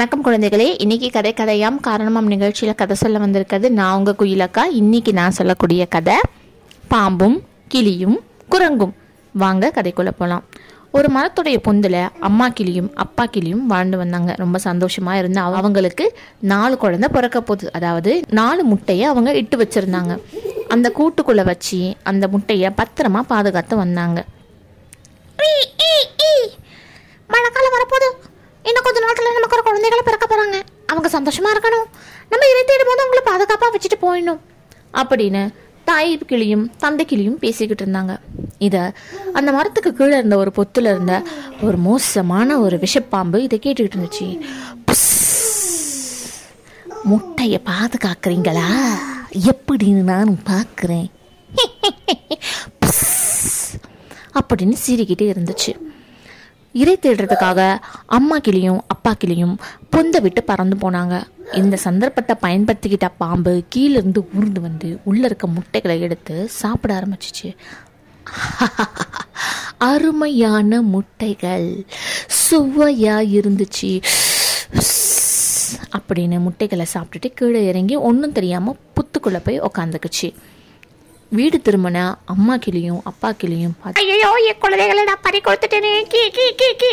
வணக்கம் குழந்தைகளே இன்னைக்கு கதை கதையாம் காரணமாம் நிகழ்ச்சியில் கதை சொல்ல வந்திருக்கிறது நான் உங்கள் குயிலக்கா இன்னைக்கு நான் சொல்லக்கூடிய கதை பாம்பும் கிளியும் குரங்கும் வாங்க கதைக்குள்ளே போகலாம் ஒரு மரத்துடைய பொந்தில் அம்மா கிளியும் அப்பா கிளியும் வாழ்ந்து வந்தாங்க ரொம்ப சந்தோஷமாக இருந்த அவ- அவங்களுக்கு நாலு குழந்தை பிறக்க போகுது அதாவது நாலு முட்டையை அவங்க இட்டு வச்சுருந்தாங்க அந்த கூட்டுக்குள்ளே வச்சு அந்த முட்டையை பத்திரமா பாதுகாத்து வந்தாங்க மழைக்காலம் வரப்போகுது இன்னும் கொஞ்ச நேரத்தில் நமக்கு ஒரு குழந்தைகளை பிறக்க போகிறாங்க அவங்க சந்தோஷமா இருக்கணும் நம்ம இறை தேடும் போது அவங்கள பாதுகாப்பாக வச்சுட்டு போயிடணும் அப்படின்னு தாய் கிளியும் தந்தை கிளியும் பேசிக்கிட்டு இருந்தாங்க இதை அந்த மரத்துக்கு கீழே இருந்த ஒரு பொத்துல இருந்த ஒரு மோசமான ஒரு விஷப்பாம்பு இதை கேட்டுக்கிட்டு இருந்துச்சு புஸ். முட்டையை பாதுகாக்கிறீங்களா எப்படின்னு நானும் பார்க்குறேன் அப்படின்னு சீறிக்கிட்டே இருந்துச்சு இறை தேடுறதுக்காக அம்மா கிளியும் அப்பா கிளியும் பொந்த விட்டு பறந்து போனாங்க இந்த சந்தர்ப்பத்தை பயன்படுத்திக்கிட்ட பாம்பு கீழிருந்து ஊர்ந்து வந்து உள்ள இருக்க முட்டைகளை எடுத்து சாப்பிட ஆரம்பிச்சிச்சு அருமையான முட்டைகள் சுவையா இருந்துச்சு அப்படின்னு முட்டைகளை சாப்பிட்டுட்டு கீழே இறங்கி ஒன்றும் தெரியாமல் புத்துக்குள்ளே போய் உக்காந்துக்குச்சு வீடு திரும்பின அம்மா கிளியும் அப்பா கிளியும் பார்த்து ஐயோ என் குழந்தைகளை நான் பறி கொடுத்துட்டேனே கீ கீ கீ கீ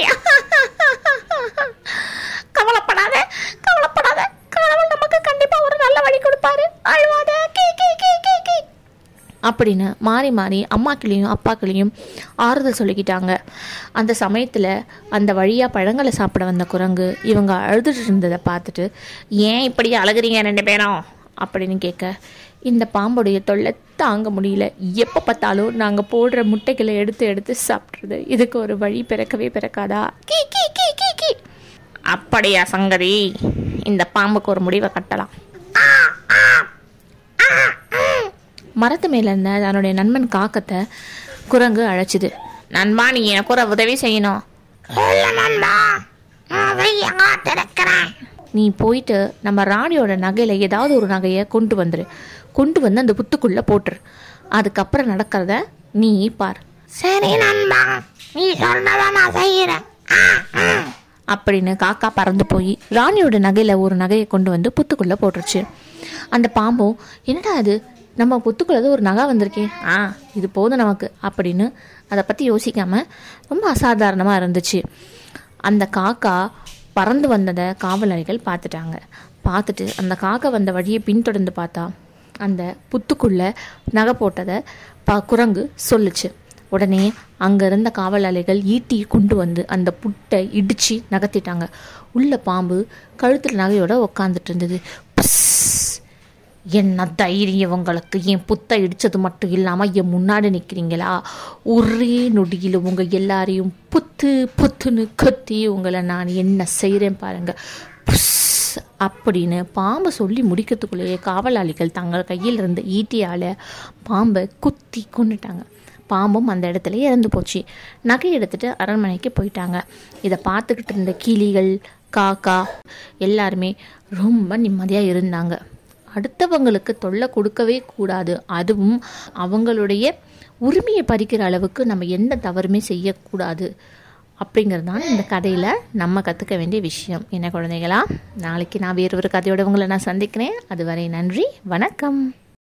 கவலைப்படாத கவலைப்படாத கடவுள் நமக்கு கண்டிப்பா ஒரு நல்ல வழி கொடுப்பாரு அழுவாத கீ கீ கீ கீ கீ அப்படின்னு மாறி மாறி அம்மா கிளியும் அப்பா கிளியும் ஆறுதல் சொல்லிக்கிட்டாங்க அந்த சமயத்தில் அந்த வழியாக பழங்களை சாப்பிட வந்த குரங்கு இவங்க அழுதுட்டு இருந்ததை பார்த்துட்டு ஏன் இப்படி அழுகுறீங்க ரெண்டு பேரும் அப்படின்னு கேட்க இந்த பாம்புடைய தொல்லை தாங்க முடியல எப்போ பார்த்தாலும் நாங்கள் போடுற முட்டைகளை எடுத்து எடுத்து சாப்பிட்றது இதுக்கு ஒரு வழி பிறக்கவே பிறக்காதா கீ கீ கீ கீ கீ அப்படியா சங்கதி இந்த பாம்புக்கு ஒரு முடிவை கட்டலாம் மரத்து மேல இருந்த தன்னுடைய நண்பன் காக்கத்தை குரங்கு அழைச்சிது நண்பா நீ எனக்கு ஒரு உதவி செய்யணும் நீ போயிட்டு நம்ம ராணியோட நகையில ஏதாவது ஒரு நகையை கொண்டு வந்துரு கொண்டு வந்து அந்த புத்துக்குள்ள போட்டுரு அதுக்கப்புறம் நடக்கிறத நீ பார் சரி நண்பா நீ சொன்னதை நான் செய்யறேன் அப்படின்னு காக்கா பறந்து போய் ராணியோட நகையில ஒரு நகையை கொண்டு வந்து புத்துக்குள்ள போட்டுருச்சு அந்த பாம்பும் என்னடா அது நம்ம புத்துக்குள்ள ஒரு நகை வந்திருக்கே ஆ இது போதும் நமக்கு அப்படின்னு அதை பற்றி யோசிக்காம ரொம்ப அசாதாரணமாக இருந்துச்சு அந்த காக்கா பறந்து வந்ததை காவலாளிகள் பார்த்துட்டாங்க பார்த்துட்டு அந்த காக்கா வந்த வழியை பின்தொடர்ந்து பார்த்தா அந்த புத்துக்குள்ள நகை போட்டதை பா குரங்கு சொல்லுச்சு உடனே அங்கே இருந்த காவலாளிகள் ஈட்டி கொண்டு வந்து அந்த புட்டை இடித்து நகர்த்திட்டாங்க உள்ள பாம்பு கழுத்தில் நகையோட உக்காந்துட்டு இருந்தது புஸ். என்ன தைரியம் உங்களுக்கு என் புத்தை இடித்தது மட்டும் இல்லாமல் என் முன்னாடி நிற்கிறீங்களா ஒரே நொடியில் உங்கள் எல்லாரையும் புத்து புத்துன்னு கொத்தி உங்களை நான் என்ன செய்கிறேன் பாருங்க புஸ் அப்படின்னு பாம்பை சொல்லி முடிக்கிறதுக்குள்ளேயே காவலாளிகள் தங்கள் கையில் இருந்த ஈட்டியால் பாம்பை குத்தி கொண்டுட்டாங்க பாம்பும் அந்த இடத்துல இறந்து போச்சு நகை எடுத்துட்டு அரண்மனைக்கு போயிட்டாங்க இதை பார்த்துக்கிட்டு இருந்த கிளிகள் காக்கா எல்லாருமே ரொம்ப நிம்மதியாக இருந்தாங்க அடுத்தவங்களுக்கு தொல்லை கொடுக்கவே கூடாது அதுவும் அவங்களுடைய உரிமையை பறிக்கிற அளவுக்கு நம்ம எந்த தவறுமே செய்யக்கூடாது அப்படிங்கிறது தான் இந்த கதையில் நம்ம கற்றுக்க வேண்டிய விஷயம் என்ன குழந்தைகளா நாளைக்கு நான் வேறு ஒரு கதையோட உங்களை நான் சந்திக்கிறேன் அதுவரை நன்றி வணக்கம்